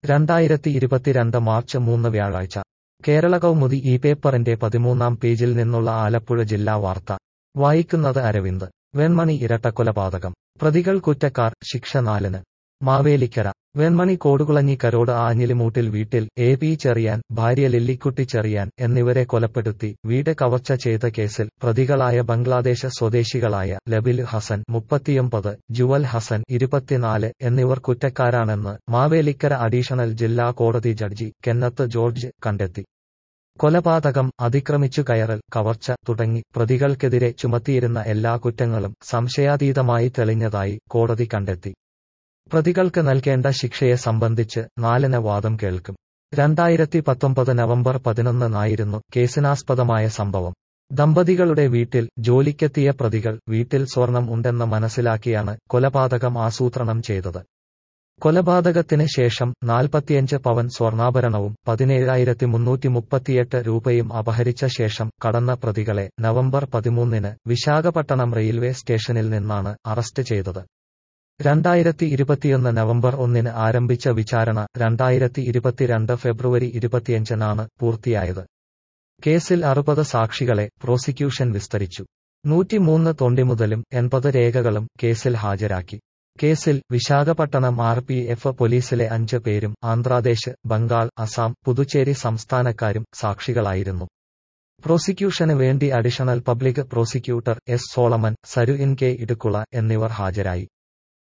രണ്ടായിരത്തി ഇരുപത്തിരണ്ട് മാർച്ച് മൂന്ന് വ്യാഴാഴ്ച കേരള കൗമുദി ഈ പേപ്പറിന്റെ പതിമൂന്നാം പേജിൽ നിന്നുള്ള ആലപ്പുഴ ജില്ലാ വാർത്ത വായിക്കുന്നത് അരവിന്ദ് വെൺമണി ഇരട്ടക്കൊലപാതകം പ്രതികൾ കുറ്റക്കാർ ശിക്ഷ നാലിന് മാവേലിക്കര വെൺമണി കോടുകുളഞ്ഞിക്കരോട് ആഞ്ഞിലിമൂട്ടിൽ വീട്ടിൽ എ പി ചെറിയാൻ ഭാര്യ ലില്ലിക്കുട്ടി ചെറിയാൻ എന്നിവരെ കൊലപ്പെടുത്തി വീട് കവർച്ച ചെയ്ത കേസിൽ പ്രതികളായ ബംഗ്ലാദേശ് സ്വദേശികളായ ലബിൽ ഹസൻ മുപ്പത്തിയൊമ്പത് ജുവൽ ഹസൻ ഇരുപത്തിനാല് എന്നിവർ കുറ്റക്കാരാണെന്ന് മാവേലിക്കര അഡീഷണൽ ജില്ലാ കോടതി ജഡ്ജി കെന്നത്ത് ജോർജ് കണ്ടെത്തി കൊലപാതകം അതിക്രമിച്ചു കയറൽ കവർച്ച തുടങ്ങി പ്രതികൾക്കെതിരെ ചുമത്തിയിരുന്ന എല്ലാ കുറ്റങ്ങളും സംശയാതീതമായി തെളിഞ്ഞതായി കോടതി കണ്ടെത്തി പ്രതികൾക്ക് നൽകേണ്ട ശിക്ഷയെ സംബന്ധിച്ച് നാലിന് വാദം കേൾക്കും രണ്ടായിരത്തി പത്തൊമ്പത് നവംബർ പതിനൊന്നിനായിരുന്നു കേസിനാസ്പദമായ സംഭവം ദമ്പതികളുടെ വീട്ടിൽ ജോലിക്കെത്തിയ പ്രതികൾ വീട്ടിൽ സ്വർണം ഉണ്ടെന്ന് മനസ്സിലാക്കിയാണ് കൊലപാതകം ആസൂത്രണം ചെയ്തത് കൊലപാതകത്തിന് ശേഷം നാൽപ്പത്തിയഞ്ച് പവൻ സ്വർണ്ണാഭരണവും പതിനേഴായിരത്തി മുന്നൂറ്റി മുപ്പത്തിയെട്ട് രൂപയും അപഹരിച്ച ശേഷം കടന്ന പ്രതികളെ നവംബർ പതിമൂന്നിന് വിശാഖപട്ടണം റെയിൽവേ സ്റ്റേഷനിൽ നിന്നാണ് അറസ്റ്റ് ചെയ്തത് രണ്ടായിരത്തി ഇരുപത്തിയൊന്ന് നവംബർ ഒന്നിന് ആരംഭിച്ച വിചാരണ രണ്ടായിരത്തി ഇരുപത്തിരണ്ട് ഫെബ്രുവരി ഇരുപത്തിയഞ്ചിനാണ് പൂർത്തിയായത് കേസിൽ അറുപത് സാക്ഷികളെ പ്രോസിക്യൂഷൻ വിസ്തരിച്ചു നൂറ്റിമൂന്ന് തൊണ്ടിമുതലും എൺപത് രേഖകളും കേസിൽ ഹാജരാക്കി കേസിൽ വിശാഖപട്ടണം ആർ പി എഫ് പോലീസിലെ അഞ്ച് പേരും ആന്ധ്രാദേശ് ബംഗാൾ അസം പുതുച്ചേരി സംസ്ഥാനക്കാരും സാക്ഷികളായിരുന്നു പ്രോസിക്യൂഷന് വേണ്ടി additional public prosecutor S Solomon സരു ഇൻ കെ ഇടുക്കുള എന്നിവർ ഹാജരായി